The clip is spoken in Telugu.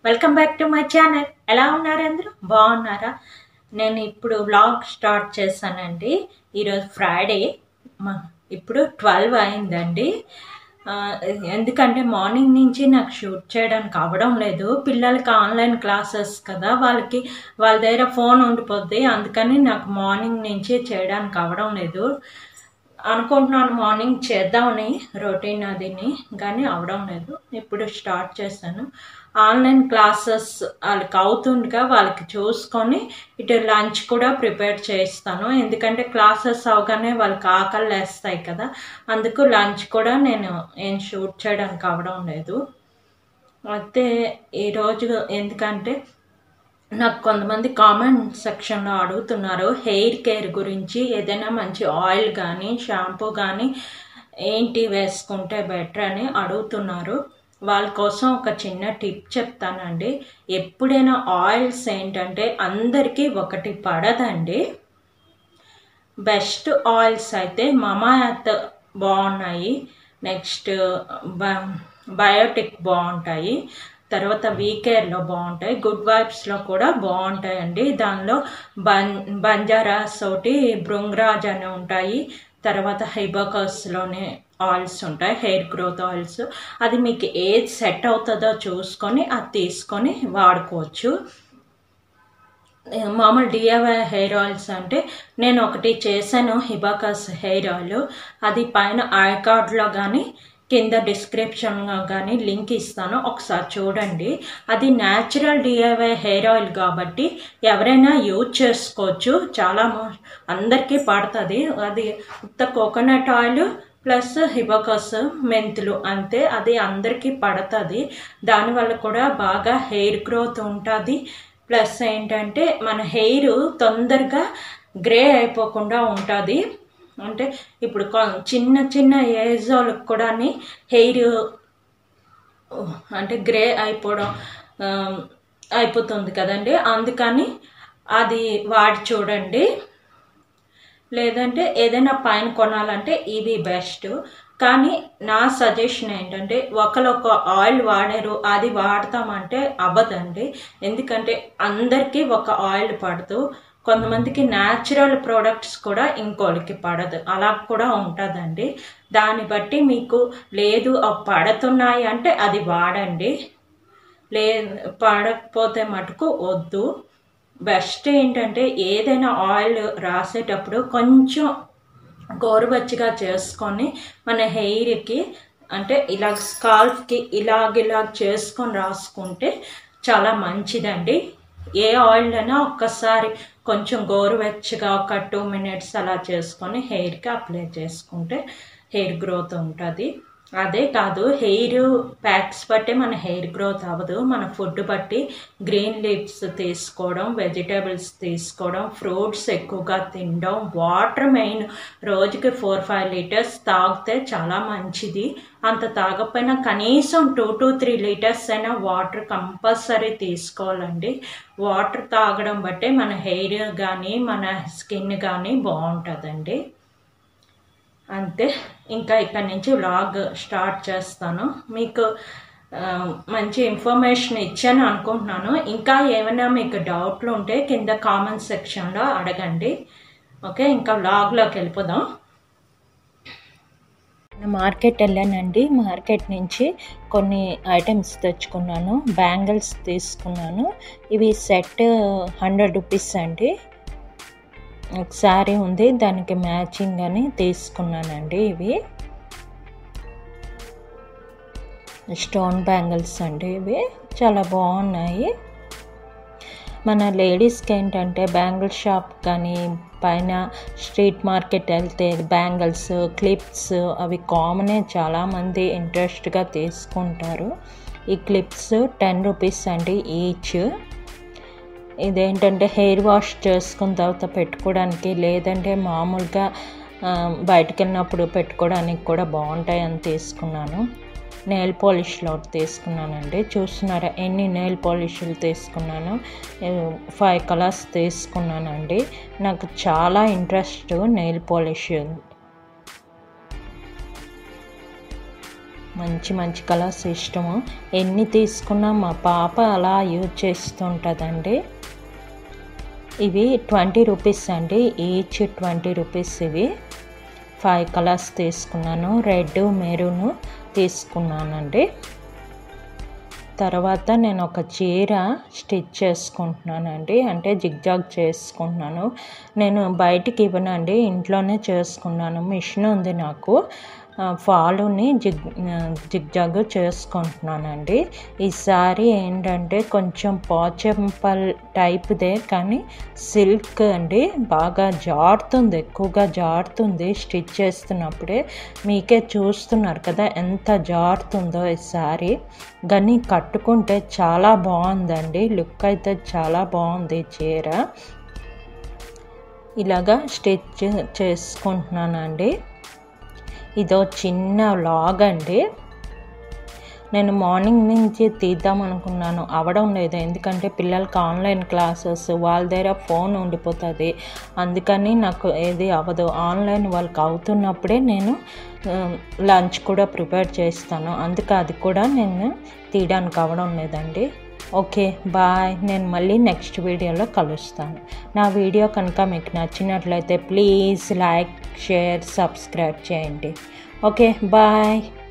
welcome back to my channel ఎలా ఉన్నారు అందరూ బాగున్నారా నేను ఇప్పుడు వ్లాగ్ స్టార్ట్ చేశానండి ఈరోజు ఫ్రైడే మ- ఇప్పుడు ట్వెల్వ్ అయిందండి ఆ, ఎందుకంటే మార్నింగ్ నుంచి నాకు షూట్ చేయడానికి అవ్వడం లేదు పిల్లలకి ఆన్లైన్ క్లాసెస్ కదా వాళ్ళకి వాళ్ళ దగ్గర ఫోన్ ఉండిపోద్ది అందుకని నాకు మార్నింగ్ నుంచి చేయడానికి అవ్వడం లేదు అనుకుంటున్నాను మార్నింగ్ చేద్దామని రొటీన్ అదిని కానీ అవడం లేదు ఇప్పుడు స్టార్ట్ చేశాను ఆన్లైన్ క్లాసెస్ వాళ్ళకి అవుతుండగా వాళ్ళకి చూసుకొని ఇటు లంచ్ కూడా ప్రిపేర్ చేస్తాను ఎందుకంటే క్లాసెస్ అవగానే వాళ్ళకి ఆకలి వేస్తాయి కదా అందుకు లంచ్ కూడా నేను ఏం షూట్ చేయడానికి అవడం లేదు అయితే ఈరోజు ఎందుకంటే నాకు కొంతమంది కామెంట్ సెక్షన్లో అడుగుతున్నారు హెయిర్ కేర్ గురించి ఏదైనా మంచి ఆయిల్ కానీ షాంపూ కానీ ఏంటి వేసుకుంటే బెటర్ అని అడుగుతున్నారు వాళ్ళ కోసం ఒక చిన్న టిప్ చెప్తానండి ఎప్పుడైనా ఆయిల్స్ ఏంటంటే అందరికీ ఒకటి పడదండి బెస్ట్ ఆయిల్స్ అయితే మమాయత్ బాగున్నాయి నెక్స్ట్ బయోటిక్ బాగుంటాయి తర్వాత వీకేర్లో బాగుంటాయి గుడ్ వైబ్స్లో కూడా బాగుంటాయండి దానిలో బం బంజారాస్ ఒకటి భృంగరాజ్ అని ఉంటాయి తర్వాత హైబకస్లోనే ఆయిల్స్ ఉంటాయి హెయిర్ గ్రోత్ ఆయిల్స్ అది మీకు ఏది సెట్ అవుతుందో చూసుకొని అది తీసుకొని వాడుకోవచ్చు మామూలు డిఐవై హెయిర్ ఆయిల్స్ అంటే నేను ఒకటి చేశాను హిబాకస్ హెయిర్ ఆయిల్ అది పైన ఐ కార్డ్లో కానీ కింద డిస్క్రిప్షన్లో కానీ లింక్ ఇస్తాను ఒకసారి చూడండి అది న్యాచురల్ డిఐవై హెయిర్ ఆయిల్ కాబట్టి ఎవరైనా యూజ్ చేసుకోవచ్చు చాలా మో- అందరికీ పడుతుంది అది ఉత్త కోకోనట్ ఆయిల్ ప్లస్ హిబకస్ మెంతులు అంతే అది అందరికీ పడుతుంది దానివల్ల కూడా బాగా హెయిర్ గ్రోత్ ఉంటుంది ప్లస్ ఏంటంటే మన హెయిర్ తొందరగా గ్రే అయిపోకుండా ఉంటుంది అంటే ఇప్పుడు కొ- చిన్న చిన్న ఏజ్ వాళ్ళకి కూడా హెయిర్ అంటే గ్రే అయిపోవడం ఆ, అయిపోతుంది కదండి అందుకని అది వాడి చూడండి లేదంటే ఏదైనా పైన కొనాలంటే ఇవి బెస్ట్ కానీ నా సజెషన్ ఏంటంటే ఒకరొక ఆయిల్ వాడారు అది వాడతామంటే అవ్వదండి ఎందుకంటే అందరికీ ఒక ఆయిల్ పడదు కొంతమందికి న్యాచురల్ ప్రోడక్ట్స్ కూడా ఇంకోళ్ళకి పడదు అలా కూడా ఉంటుందండి దాన్ని బట్టి మీకు లేదు అవి పడుతున్నాయి అంటే అది వాడండి లే పడకపోతే మటుకు వద్దు బెస్ట్ ఏంటంటే ఏదైనా ఆయిల్ రాసేటప్పుడు కొంచెం గోరువెచ్చగా చేసుకొని మన హెయిర్కి అంటే ఇలా స్కాల్ఫ్కి ఇలాగ ఇలాగ చేసుకొని రాసుకుంటే చాలా మంచిదండి ఏ ఆయిల్ అయినా ఒక్కసారి కొంచెం గోరువెచ్చగా ఒక టూ మినిట్స్ అలా చేసుకొని హెయిర్కి అప్లై చేసుకుంటే హెయిర్ గ్రోత్ ఉంటుంది అదే కాదు హెయిర్ ప్యాక్స్ బట్టి మన హెయిర్ గ్రోత్ అవ్వదు మన ఫుడ్ బట్టి గ్రీన్ లీవ్స్ తీసుకోవడం వెజిటేబుల్స్ తీసుకోవడం ఫ్రూట్స్ ఎక్కువగా తినడం వాటర్ మెయిన్ రోజుకి ఫోర్ ఫైవ్ లీటర్స్ తాగితే చాలా మంచిది అంత తాగకపోయినా కనీసం టూ టు త్రీ లీటర్స్ అయినా వాటర్ కంపల్సరీ తీసుకోవాలండి వాటర్ తాగడం బట్టే మన హెయిర్ కానీ మన స్కిన్ కానీ బాగుంటుందండి అంతే ఇంకా ఇక్కడి నుంచి వ్లాగ్ స్టార్ట్ చేస్తాను మీకు ఆ, మంచి ఇన్ఫర్మేషన్ ఇచ్చాను అనుకుంటున్నాను ఇంకా ఏమైనా మీకు డౌట్లు ఉంటే కింద కామెంట్ సెక్షన్లో అడగండి ఓకే ఇంకా వ్లాగ్లోకి వెళ్ళిపోదాం మార్కెట్ వెళ్ళానండి మార్కెట్ నుంచి కొన్ని ఐటమ్స్ తెచ్చుకున్నాను బ్యాంగిల్స్ తీసుకున్నాను ఇవి సెట్ హండ్రెడ్ రూపీస్ అండి ఒక శారీ ఉంది దానికి మ్యాచింగ్ అని తీసుకున్నానండి ఇవి స్టోన్ బ్యాంగిల్స్ అండి ఇవి చాలా బాగున్నాయి మన లేడీస్కి ఏంటంటే బ్యాంగిల్ షాప్ కానీ పైన స్ట్రీట్ మార్కెట్ వెళ్తే బ్యాంగిల్స్ క్లిప్స్ అవి కామనే చాలామంది ఇంట్రెస్ట్గా తీసుకుంటారు ఈ క్లిప్స్ టెన్ రూపీస్ అండి ఈచ్ ఇదేంటంటే హెయిర్ వాష్ చేసుకున్న తర్వాత పెట్టుకోవడానికి లేదంటే మామూలుగా ఆ, బయటకు వెళ్ళినప్పుడు పెట్టుకోవడానికి కూడా బాగుంటాయని తీసుకున్నాను నెయిల్ పాలిష్లో ఒకటి తీసుకున్నానండి చూస్తున్నారా ఎన్ని నెయిల్ పాలిష్లు తీసుకున్నాను ఫైవ్ కలర్స్ తీసుకున్నానండి నాకు చాలా ఇంట్రెస్ట్ నెయిల్ పాలిష్ మంచి మంచి కలర్స్ ఇష్టము ఎన్ని తీసుకున్నా మా పాప అలా యూజ్ చేస్తుంటుందండి ఇవి ట్వంటీ రూపీస్ అండి ఈచ్ ట్వంటీ రూపీస్ ఇవి ఫైవ్ కలర్స్ తీసుకున్నాను రెడ్ మెరూన్ తీసుకున్నానండి తర్వాత నేను ఒక చీర స్టిచ్ చేసుకుంటున్నానండి అంటే జిగ్జాగ్ చేసుకుంటున్నాను నేను బయటికి ఇవ్వనండి ఇంట్లోనే చేసుకున్నాను మిషన్ ఉంది నాకు ఫాలుని జిగ్ జిగ్జాగ్ చేసుకుంటున్నానండి ఈ సారీ ఏంటంటే కొంచెం పాచెంపల్ టైప్దే కానీ సిల్క్ అండి బాగా జారుతుంది ఎక్కువగా జారుతుంది స్టిచ్ చేస్తున్నప్పుడే మీకే చూస్తున్నారు కదా ఎంత జారుతుందో ఈ సారీ కానీ కట్టుకుంటే చాలా బాగుందండి లుక్ అయితే చాలా బాగుంది చీర ఇలాగా స్టిచ్ చేసుకుంటున్నానండి ఇదో చిన్న వ్లాగ్ అండి నేను మార్నింగ్ నుంచి తీద్దాం అనుకున్నాను అవడం లేదు ఎందుకంటే పిల్లలకి ఆన్లైన్ క్లాసెస్ వాళ్ళ దగ్గర ఫోన్ ఉండిపోతుంది అందుకని నాకు ఏది అవ్వదు ఆన్లైన్ వాళ్ళకి అవుతున్నప్పుడే నేను లంచ్ కూడా ప్రిపేర్ చేస్తాను అందుకే అది కూడా నేను తీయడానికి అవ్వడం లేదండి ఓకే బాయ్ నేను మళ్ళీ నెక్స్ట్ వీడియోలో కలుస్తాను నా వీడియో కనుక మీకు నచ్చినట్లయితే ప్లీజ్ లైక్ షేర్ సబ్స్క్రైబ్ చేయండి ఓకే బాయ్